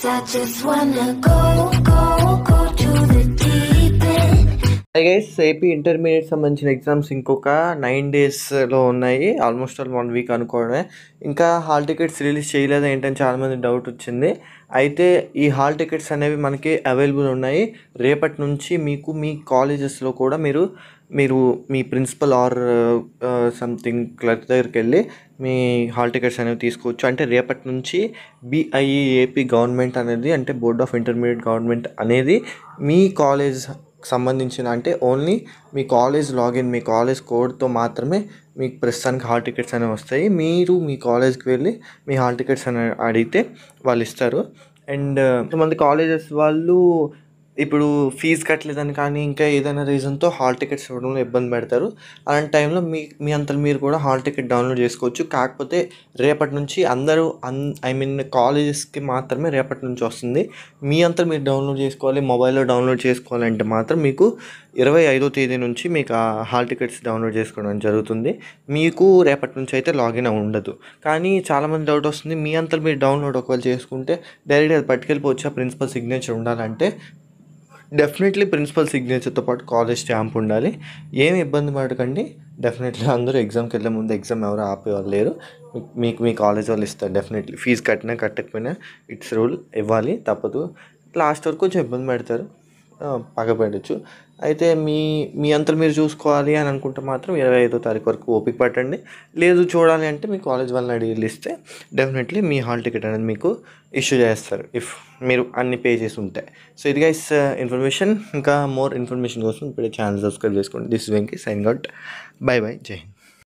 I just wanna go, go, go to the deep end. Guys AP intermediate సంబంధించిన exams ఇంకొక nine డేస్లో ఉన్నాయి almost all one week అనుకోవడమే ఇంకా hall tickets release చేయలేదు ఏంటని చాలామంది డౌట్ వచ్చింది అయితే ఈ హాల్ టికెట్స్ అనేవి మనకి అవైలబుల్ ఉన్నాయి రేపటి నుంచి మీకు మీ కాలేజెస్లో కూడా మీరు మీరు మీ ప్రిన్సిపల్ ఆర్ సంథింగ్ క్లర్క్ దగ్గరికి వెళ్ళి మీ హాల్ టికెట్స్ అనేవి తీసుకోవచ్చు అంటే రేపటి నుంచి బిఐఈ ఏపీ గవర్నమెంట్ అనేది అంటే బోర్డ్ ఆఫ్ ఇంటర్మీడియట్ గవర్నమెంట్ అనేది మీ కాలేజ్ సంబంధించిన అంటే ఓన్లీ మీ కాలేజ్ లాగిన్ మీ కాలేజ్ కోడ్తో మాత్రమే మీకు ప్రస్తుతానికి హాల్ టికెట్స్ అనేవి వస్తాయి మీరు మీ కాలేజ్కి వెళ్ళి మీ హాల్ టికెట్స్ అని అడిగితే వాళ్ళు ఇస్తారు అండ్ కొంతమంది కాలేజెస్ వాళ్ళు ఇప్పుడు ఫీజు కట్టలేదని కానీ ఇంకా ఏదైనా రీజన్తో హాల్ టికెట్స్ ఇవ్వడంలో ఇబ్బంది పెడతారు అలాంటి టైంలో మీ మీ అంతా మీరు కూడా హాల్ టికెట్ డౌన్లోడ్ చేసుకోవచ్చు కాకపోతే రేపటి నుంచి అందరూ అన్ ఐ మీన్ కాలేజెస్కి మాత్రమే రేపటి నుంచి వస్తుంది మీ అంతా మీరు డౌన్లోడ్ చేసుకోవాలి మొబైల్లో డౌన్లోడ్ చేసుకోవాలంటే మాత్రం మీకు ఇరవై ఐదో తేదీ నుంచి మీకు ఆ హాల్ టికెట్స్ డౌన్లోడ్ చేసుకోవడం జరుగుతుంది మీకు రేపటి నుంచి అయితే లాగిన్ ఉండదు కానీ చాలామంది డౌట్ వస్తుంది మీ అంతా మీరు డౌన్లోడ్ ఒకవేళ చేసుకుంటే డైరెక్ట్ అది పట్టుకెళ్ళిపోవచ్చు ఆ ప్రిన్సిపల్ సిగ్నేచర్ ఉండాలంటే డెఫినెట్లీ ప్రిన్సిపల్ సిగ్నేచర్తో పాటు కాలేజ్ స్టాంప్ ఉండాలి ఏమి ఇబ్బంది పడకండి డెఫినెట్లీ అందరూ ఎగ్జామ్కి వెళ్ళే ముందు ఎగ్జామ్ ఎవరు ఆపేవాళ్ళు లేరు మీ- మీకు మీ కాలేజ్ వాళ్ళు ఇస్తారు డెఫినెట్లీ ఫీజు కట్టినా కట్టకపోయినా ఇట్స్ రూల్ ఇవ్వాలి తప్పదు లాస్ట్ వరకు కొంచెం ఇబ్బంది పెడతారు ఆ, పగపెట్టచ్చు అయితే మీ మీ అంతా మీరు చూసుకోవాలి అని అనుకుంటే మాత్రం ఇరవై ఐదో తారీఖు వరకు ఓపిక పట్టండి లేదు చూడాలి అంటే మీ కాలేజ్ వాళ్ళని అడిగి వెళ్ళిస్తే డెఫినెట్లీ మీ హాల్ టికెట్ అనేది మీకు ఇష్యూ చేస్తారు ఇఫ్ మీరు అన్ని పే చేసి ఉంటే సో ఇది గైస్ ఇన్ఫర్మేషన్ ఇంకా మోర్ ఇన్ఫర్మేషన్ కోసం ఇప్పుడే ఛానల్ సబ్స్క్రైబ్ చేసుకోండి this Venky signing out bye bye Jai Hind